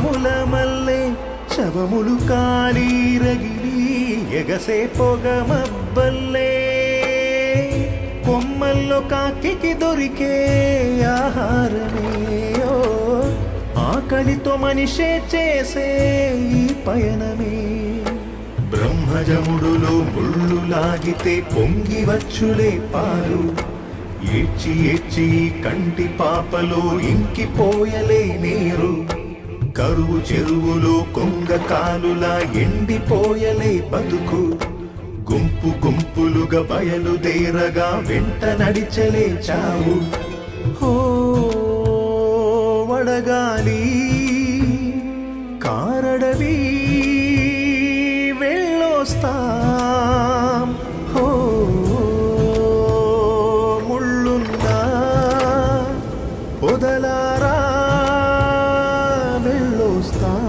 పూల మల్లె శవములు కాలి రగిలి ఎగసే పొగ మబ్బల్లే కొమ్మల్లో కాకికి దొరికే ఆహారమే ఓ ఆకలితో మనిషే చేసే ఈ పయనమే బ్రహ్మజముడులో ముళ్ళు లాగితే పొంగి వచ్చులే పాలు ఏడ్చి ఏడ్చి ఈ కంటి పాపలో ఇంకిపోయలే నీరు కరువు చెరువులో కొంగ కాలులా ఎండిపోయలే బతుకు గుంపు గుంపులుగా బయలుదేరగా వెంట నడిచలే చావు హో వడగాలి కారడవి వెళ్ళొస్తాం హో ముళ్ళుందా పొదలారా వెళ్ళొస్తాం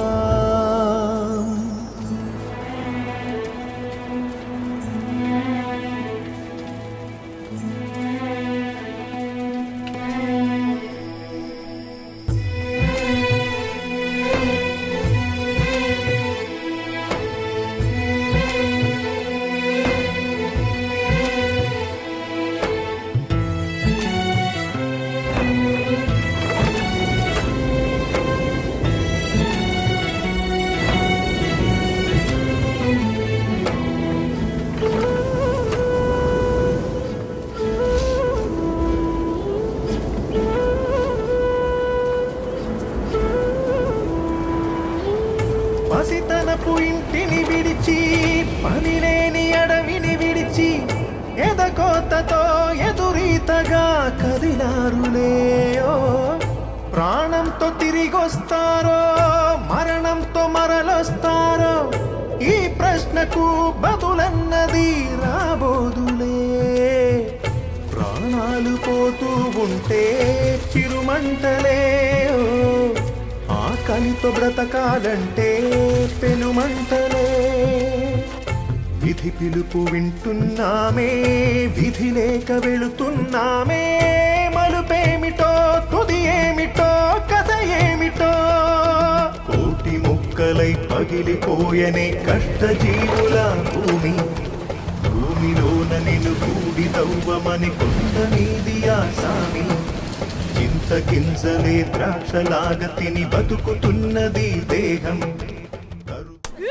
పసితనపు ఇంటిని విడిచి పనిలేని అడవిని విడిచి ఎదకోతతో ఎదురీతగా కదిలారులే ఓ ప్రాణంతో తిరిగొస్తారో మరణంతో మరలొస్తారో ఈ ప్రశ్నకు బదులన్నది రాబోదులే ప్రాణాలు పోతూ ఉంటే చిరుమంటలే ఓ ఆకలితో బ్రతకాలంటే పెనుమంటలే విధి పిలుపు వింటున్నామే విధి లేక వెళుతున్నామే మలుపేమిటో తుది ఏమిటో కథ ఏమిటో కోటి ముక్కలై పగిలిపోయనే కష్టజీవుల భూమి భూమిలోన నిన్ను కూడి దవ్వమని కొండ మీది ఆ సామి చింత గింజలే ద్రాక్షలాగా తిని బతుకుతున్నది దేహం కరు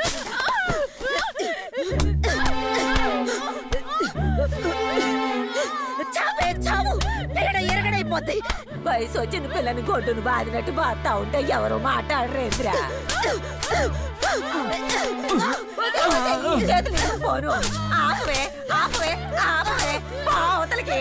చావే చావు ఎరగడ ఎరగడైపోద్ది వయసు వచ్చిన పిల్లని గొడ్డును బాదినట్టు బాధతా ఉంటే ఎవరు మాట్లాడరేంద్రా చేతులు ఇవ్వు పోను ఆపవే ఆపవే ఆపవే పావతలకి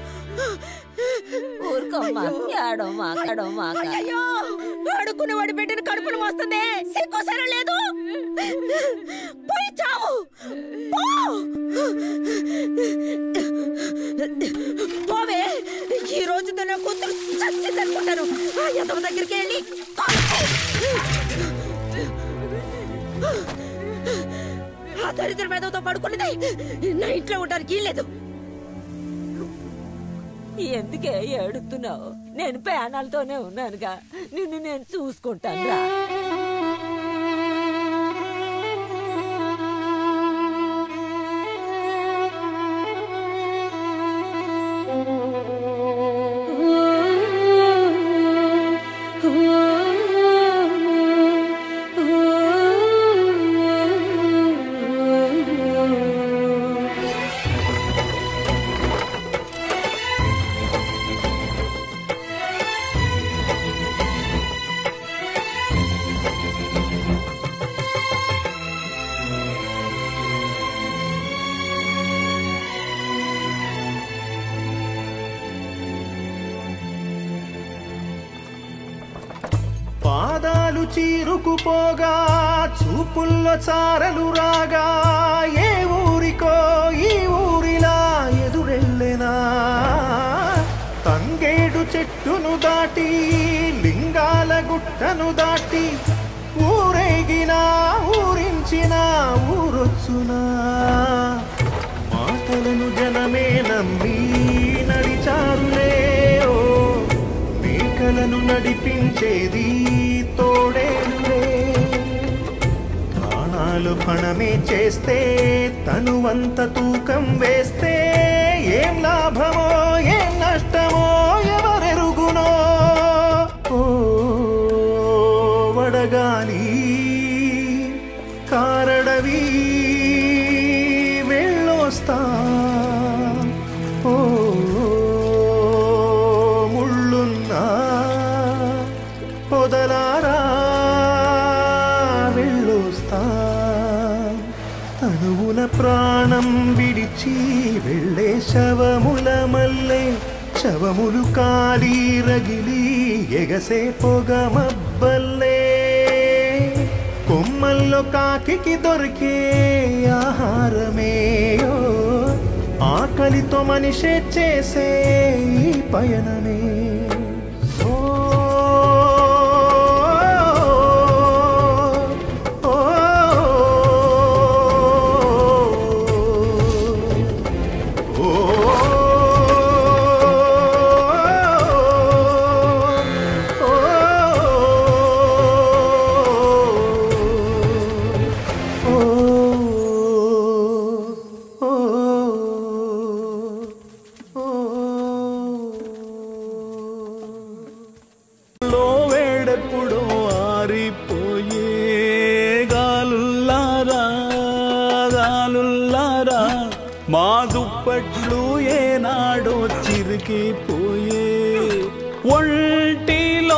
ఊరుకోమ్మా ఏడోమా కడోమా అయ్యో అడుక్కునే వాడి బిడ్డను కడుపును మోస్తుంది సిగ్గోసరం లేదు పోయి చావు పో పోవే ఈ రోజుతో నా కూతురు చచ్చిందనుకుంటాను ఆ యదవ దగ్గరికి వెళ్ళి ఆ దరిద్ర మేధతో పడుకున్నది నా ఇంట్లో ఉండడానికి లేదు ఎందుకే ఏడుతున్నావు నేను పేనాలతోనే ఉన్నానుగా నిన్ను నేను చూసుకుంటాను రా పాదాలు చీరుకుపోగా చూపుల్లో చారలు రాగా ఏ ఊరికో ఈ ఊరిలా ఎదురెళ్ళెనా తంగేడు చెట్టును దాటి లింగాల గుట్టను దాటి ఊరేగినా ఊరించిన ఊరొచ్చునా మాటలను జనమే నమ్మి నడిచారులే ఓ మేకలను నడిపించేది తోడేలే పణమే చేస్తే తనువంత తూకం వేస్తే ఏం లాభమో ఏం నష్టమో ఎవరెరుగునో ఓ వడగాలి కారడవి వెళ్ళొస్తా ఓ ముళ్ళున్నా పొదలారా వెళ్ళొస్తా తనువున ప్రాణం విడిచి వెళ్ళే శవముల మల్లె శవములు కాలి రగిలి ఎగసే పొగ మబ్బల్లే కొమ్మల్లో కాకికి దొరికే ఆహారమేయో ఆకలితో మనిషే చేసే ఈ పయనమే ఓ, ఓ, ఓ, లో వేడెప్పుడో ఆరిపోయే గాలుల్లారా గాలుల్లారా మా దుప్పట్లు ఏనాడో చిరికిపోయే ఒంటి